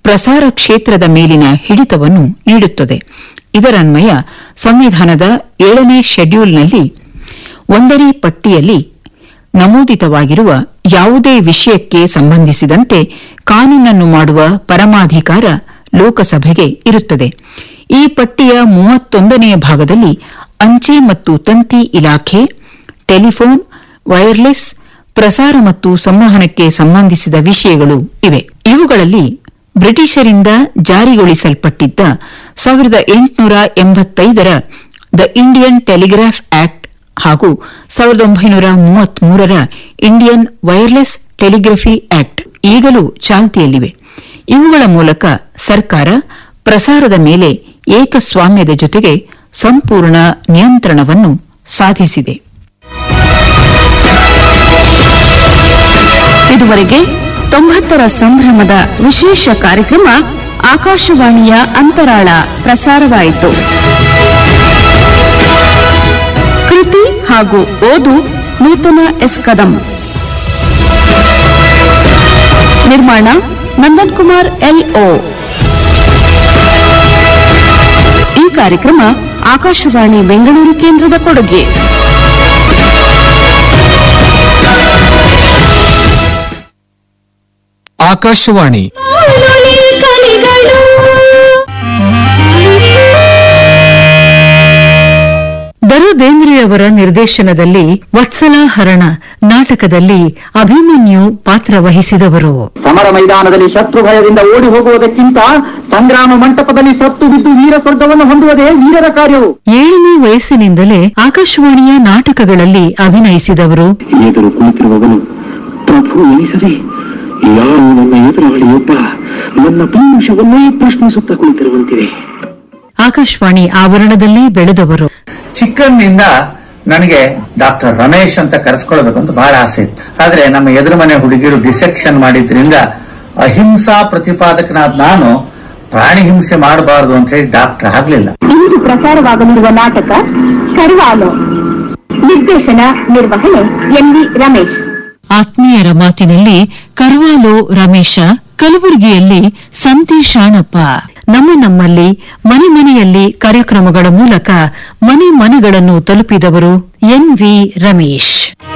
ಪ್ರಸಾರ ಕ್ಷೇತ್ರದ ಮೇಲಿನ ಹಿಡಿತವನ್ನು ನೀಡುತ್ತದೆ ಇದರನ್ವಯ ಸಂವಿಧಾನದ ಏಳನೇ ಶೆಡ್ಯೂಲ್ನಲ್ಲಿ ಒಂದನೇ ಪಟ್ಟಿಯಲ್ಲಿ ನಮೂದಿತವಾಗಿರುವ ಯಾವುದೇ ವಿಷಯಕ್ಕೆ ಸಂಬಂಧಿಸಿದಂತೆ ಕಾನೂನನ್ನು ಮಾಡುವ ಪರಮಾಧಿಕಾರ ಲೋಕಸಭೆಗೆ ಇರುತ್ತದೆ ಈ ಪಟ್ಟಿಯ ಮೂವತ್ತೊಂದನೆಯ ಭಾಗದಲ್ಲಿ ಅಂಚೆ ಮತ್ತು ತಂತಿ ಇಲಾಖೆ ಟೆಲಿಫೋನ್ ವೈರ್ಲೆಸ್ ಪ್ರಸಾರ ಮತ್ತು ಸಂವಹನಕ್ಕೆ ಸಂಬಂಧಿಸಿದ ವಿಷಯಗಳು ಇವೆ ಇವುಗಳಲ್ಲಿ ಬ್ರಿಟಿಷರಿಂದ ಜಾರಿಗೊಳಿಸಲ್ಪಟ್ಟಿದ್ದ ಸಾವಿರದ ಎಂಟುನೂರ ಎಂಬತ್ತೈದರ ದ ಇಂಡಿಯನ್ ಟೆಲಿಗ್ರಾಫ್ ಆಕ್ಟ್ ಹಾಗೂ ಸಾವಿರದ ಒಂಬೈನೂರ ಮೂವತ್ಮೂರರ ಇಂಡಿಯನ್ ವೈರ್ಲೆಸ್ ಟೆಲಿಗ್ರಫಿ ಆಕ್ಟ್ ಈಗಲೂ ಚಾಲ್ತಿಯಲ್ಲಿವೆ ಇವುಗಳ ಮೂಲಕ ಸರ್ಕಾರ ಪ್ರಸಾರದ ಮೇಲೆ ಏಕಸ್ವಾಮ್ಯದ ಜೊತೆಗೆ ಸಂಪೂರ್ಣ ನಿಯಂತ್ರಣವನ್ನು ಸಾಧಿಸಿದೆ ಇದುವರೆಗೆ ತೊಂಬತ್ತರ ಸಂಭ್ರಮದ ವಿಶೇಷ ಕಾರ್ಯಕ್ರಮ ಆಕಾಶವಾಣಿಯ ಅಂತರಾಳ ಪ್ರಸಾರವಾಯಿತು ಕೃತಿ ಹಾಗೂ ಓದು ನೂತನ ಎಸ್ ಕದಂ ನಿರ್ಮಾಣ ನಂದನ್ ಕುಮಾರ್ ಎಲ್ಒ ಈ ಕಾರ್ಯಕ್ರಮ ಆಕಾಶವಾಣಿ ಬೆಂಗಳೂರು ಕೇಂದ್ರದ ಕೊಡುಗೆ ಆಕಾಶವಾಣಿ ದರ ಬೇಂದ್ರೆಯವರ ನಿರ್ದೇಶನದಲ್ಲಿ ವತ್ಸಲ ಹರಣ ನಾಟಕದಲ್ಲಿ ಅಭಿಮನ್ಯು ಪಾತ್ರ ವಹಿಸಿದವರು ಸಮರ ಮೈದಾನದಲ್ಲಿ ಶತ್ರು ಭಯದಿಂದ ಓಡಿ ಹೋಗುವುದಕ್ಕಿಂತ ಸಂಗ್ರಾಮ ಮಂಟಪದಲ್ಲಿ ಸತ್ತು ಬಿದ್ದು ವೀರ ಸ್ವರ್ಗವನ್ನು ಹೊಂದುವುದೇ ವೀರರ ಕಾರ್ಯವು ಏಳನೇ ವಯಸ್ಸಿನಿಂದಲೇ ಆಕಾಶವಾಣಿಯ ನಾಟಕಗಳಲ್ಲಿ ಅಭಿನಯಿಸಿದವರು ಎದುರು ಕುಳಿತಿರುವವನು ಪ್ರಭು ಎನಿಸದೆ ಯಾರು ನನ್ನ ಎದುರಾಳಿಯೊಬ್ಬ ನನ್ನ ಪೌರುಷವನ್ನೇ ಪ್ರಶ್ನಿಸುತ್ತಾ ಕುಳಿತಿರುವಂತಿದೆ ಆಕಾಶವಾಣಿ ಆವರಣದಲ್ಲೇ ಬೆಳೆದವರು ಚಿಕ್ಕಂದಿನಿಂದ ನನಗೆ ಡಾಕ್ಟರ್ ರಮೇಶ್ ಅಂತ ಕರೆಸ್ಕೊಳ್ಬೇಕಂತ ಬಹಳ ಆಸೆ ಇತ್ತು ಆದ್ರೆ ನಮ್ಮ ಎದುರು ಮನೆ ಹುಡುಗಿರು ಡಿಸೆಕ್ಷನ್ ಮಾಡಿದ್ರಿಂದ ಅಹಿಂಸಾ ಪ್ರತಿಪಾದಕನಾದ ನಾನು ಪ್ರಾಣಿ ಹಿಂಸೆ ಮಾಡಬಾರದು ಅಂತ ಹೇಳಿ ಡಾಕ್ಟರ್ ಆಗ್ಲಿಲ್ಲ ಇಂದು ಪ್ರಸಾರವಾಗಲಿರುವ ನಾಟಕ ಕರ್ವಾಲೋ ನಿರ್ದೇಶನ ನಿರ್ವಹಣೆ ಎನ್ವಿ ರಮೇಶ್ ಆತ್ಮೀಯರ ಮಾತಿನಲ್ಲಿ ಕರ್ವಾಲೋ ರಮೇಶ ಕಲಬುರಗಿಯಲ್ಲಿ ಸಂತಿ ಶಾಣಪ್ಪ ನಮ್ಮ ನಮ್ಮಲ್ಲಿ ಮನೆ ಮನೆಯಲ್ಲಿ ಕಾರ್ಯಕ್ರಮಗಳ ಮೂಲಕ ಮನೆ ಮನೆಗಳನ್ನು ತಲುಪಿದವರು ಎನ್ವಿ ರಮೇಶ್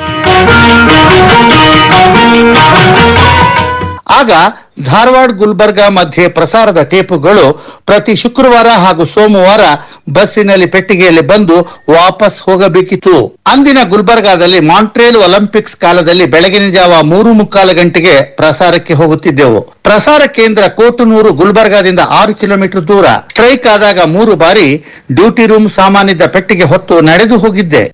ಆಗ ಧಾರವಾಡ ಗುಲ್ಬರ್ಗ ಮಧ್ಯೆ ಪ್ರಸಾರದ ಟೇಪುಗಳು ಪ್ರತಿ ಶುಕ್ರವಾರ ಹಾಗೂ ಸೋಮವಾರ ಬಸ್ಸಿನಲ್ಲಿ ಪೆಟ್ಟಿಗೆಯಲ್ಲಿ ಬಂದು ವಾಪಸ್ ಹೋಗಬೇಕಿತ್ತು ಅಂದಿನ ಗುಲ್ಬರ್ಗಾದಲ್ಲಿ ಮಾಂಟ್ರೇಲ್ ಒಲಿಂಪಿಕ್ಸ್ ಕಾಲದಲ್ಲಿ ಬೆಳಗಿನ ಜಾವ ಮೂರು ಮುಕ್ಕಾಲು ಗಂಟೆಗೆ ಪ್ರಸಾರಕ್ಕೆ ಹೋಗುತ್ತಿದ್ದೆವು ಪ್ರಸಾರ ಕೇಂದ್ರ ಕೋಟನೂರು ಗುಲ್ಬರ್ಗಾದಿಂದ ಆರು ಕಿಲೋಮೀಟರ್ ದೂರ ಸ್ಟ್ರೈಕ್ ಆದಾಗ ಮೂರು ಬಾರಿ ಡ್ಯೂಟಿ ರೂಮ್ ಸಾಮಾನಿದ್ದ ಪೆಟ್ಟಿಗೆ ಹೊತ್ತು ನಡೆದು ಹೋಗಿದ್ದೆ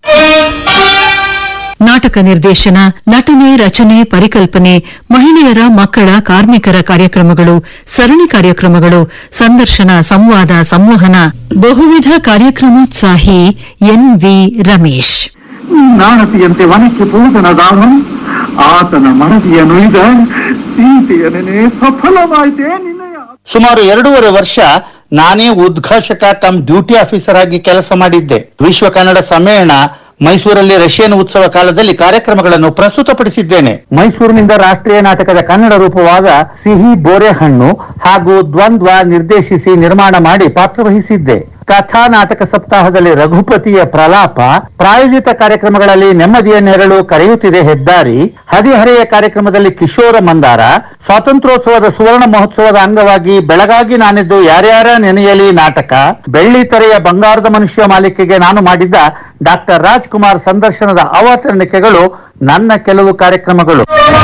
ನಾಟಕ ನಿರ್ದೇಶನ ನಟನೆ ರಚನೆ ಪರಿಕಲ್ಪನೆ ಮಹಿಳೆಯರ ಮಕ್ಕಳ ಕಾರ್ಮಿಕರ ಕಾರ್ಯಕ್ರಮಗಳು ಸರಣಿ ಕಾರ್ಯಕ್ರಮಗಳು ಸಂದರ್ಶನ ಸಂವಾದ ಸಂವಹನ ಬಹುವಿಧ ಕಾರ್ಯಕ್ರಮೋತ್ಸಾಹಿ ಎನ್ವಿ ರಮೇಶ್ ನಾಣತಿಯಂತೆ ವನಕ್ಕೆ ಪೂಜನದಾವನು ಆತನ ಮನದಿಯ ನುಯ್ದ ಸೀತೆಯ ನೆನೆ ಸಫಲವಾಯಿತೆ ನಿನ್ನಯ ಸುಮಾರು ಎರಡೂವರೆ ವರ್ಷ ನಾನೇ ಉದ್ಘಾಷಕ ಕಮ್ ಡ್ಯೂಟಿ ಆಫೀಸರ್ ಆಗಿ ಕೆಲಸ ಮಾಡಿದ್ದೆ ವಿಶ್ವ ಕನ್ನಡ ಸಮ್ಮೇಳನ ಮೈಸೂರಲ್ಲಿ ರಷ್ಯನ್ ಉತ್ಸವ ಕಾಲದಲ್ಲಿ ಕಾರ್ಯಕ್ರಮಗಳನ್ನು ಪ್ರಸ್ತುತಪಡಿಸಿದ್ದೇನೆ ಮೈಸೂರಿನಿಂದ ರಾಷ್ಟ್ರೀಯ ನಾಟಕದ ಕನ್ನಡ ರೂಪವಾದ ಸಿಹಿ ಬೋರೆಹಣ್ಣು ಹಾಗೂ ದ್ವಂದ್ವ ನಿರ್ದೇಶಿಸಿ ನಿರ್ಮಾಣ ಮಾಡಿ ಪಾತ್ರವಹಿಸಿದ್ದೆ ಕಥಾ ನಾಟಕ ಸಪ್ತಾಹದಲ್ಲಿ ರಘುಪತಿಯ ಪ್ರಲಾಪ ಪ್ರಾಯೋಜಿತ ಕಾರ್ಯಕ್ರಮಗಳಲ್ಲಿ ನೆಮ್ಮದಿಯ ನೆರಳು ಕರೆಯುತ್ತಿದೆ ಹೆದ್ದಾರಿ ಹದಿಹರೆಯ ಕಾರ್ಯಕ್ರಮದಲ್ಲಿ ಕಿಶೋರ ಮಂದಾರ ಸ್ವಾತಂತ್ರ್ಯೋತ್ಸವದ ಸುವರ್ಣ ಮಹೋತ್ಸವದ ಅಂಗವಾಗಿ ಬೆಳಗಾಗಿ ನಾನಿದ್ದು ಯಾರ್ಯಾರ ನೆನೆಯಲಿ ನಾಟಕ ಬೆಳ್ಳಿ ತೆರೆಯ ಬಂಗಾರದ ಮನುಷ್ಯ ಮಾಲಿಕೆಗೆ ನಾನು ಮಾಡಿದ್ದ ಡಾಕ್ಟರ್ ರಾಜ್ಕುಮಾರ್ ಸಂದರ್ಶನದ ಅವತರಣಿಕೆಗಳು ನನ್ನ ಕೆಲವು ಕಾರ್ಯಕ್ರಮಗಳು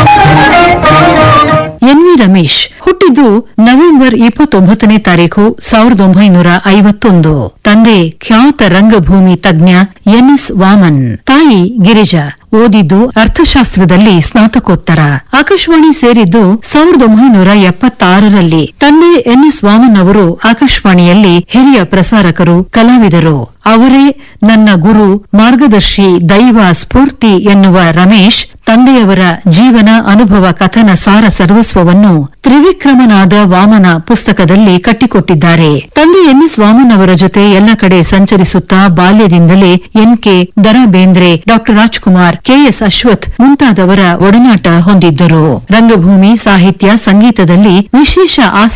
ಎನ್ವಿ ರಮೇಶ್ ಹುಟ್ಟಿದ್ದು ನವೆಂಬರ್ ಇಪ್ಪತ್ತೊಂಬತ್ತನೇ ತಾರೀಕು ಸಾವಿರದ ಒಂಬೈನೂರ ಐವತ್ತೊಂದು ತಂದೆ ಖ್ಯಾತ ರಂಗಭೂಮಿ ತಜ್ಞ ಎನ್ಎಸ್ ವಾಮನ್ ತಾಯಿ ಗಿರಿಜಾ ಓದಿದ್ದು ಅರ್ಥಶಾಸ್ತ್ರದಲ್ಲಿ ಸ್ನಾತಕೋತ್ತರ ಆಕಾಶವಾಣಿ ಸೇರಿದ್ದು ಸಾವಿರದ ಒಂಬೈನೂರ ಎಪ್ಪತ್ತಾರರಲ್ಲಿ ತಂದೆ ಎನ್ಎಸ್ ವಾಮನ್ ಅವರು ಆಕಾಶವಾಣಿಯಲ್ಲಿ ಹಿರಿಯ ಪ್ರಸಾರಕರು ಕಲಾವಿದರು ಅವರೇ ನನ್ನ ಗುರು ಮಾರ್ಗದರ್ಶಿ ದೈವ ಸ್ಫೂರ್ತಿ ಎನ್ನುವ ರಮೇಶ್ ತಂದೆಯವರ ಜೀವನ ಅನುಭವ ಕಥನ ಸಾರ ಸರ್ವಸ್ವವನ್ನು ತ್ರಿವಿಕ್ರಮನಾದ ವಾಮನ ಪುಸ್ತಕದಲ್ಲಿ ಕಟ್ಟಿಕೊಟ್ಟಿದ್ದಾರೆ ತಂದೆ ಎನ್ಎಸ್ ವಾಮನ್ ಅವರ ಜೊತೆ ಎಲ್ಲ ಕಡೆ ಸಂಚರಿಸುತ್ತಾ ಬಾಲ್ಯದಿಂದಲೇ ಎನ್ಕೆ ದರಾ ಬೇಂದ್ರೆ ಡಾಕ್ಟರ್ ರಾಜ್ಕುಮಾರ್ ಕೆಎಸ್ ಅಶ್ವಥ್ ಮುಂತಾದವರ ಒಡನಾಟ ಹೊಂದಿದ್ದರು ರಂಗಭೂಮಿ ಸಾಹಿತ್ಯ ಸಂಗೀತದಲ್ಲಿ ವಿಶೇಷ ಆಸಕ್ತಿ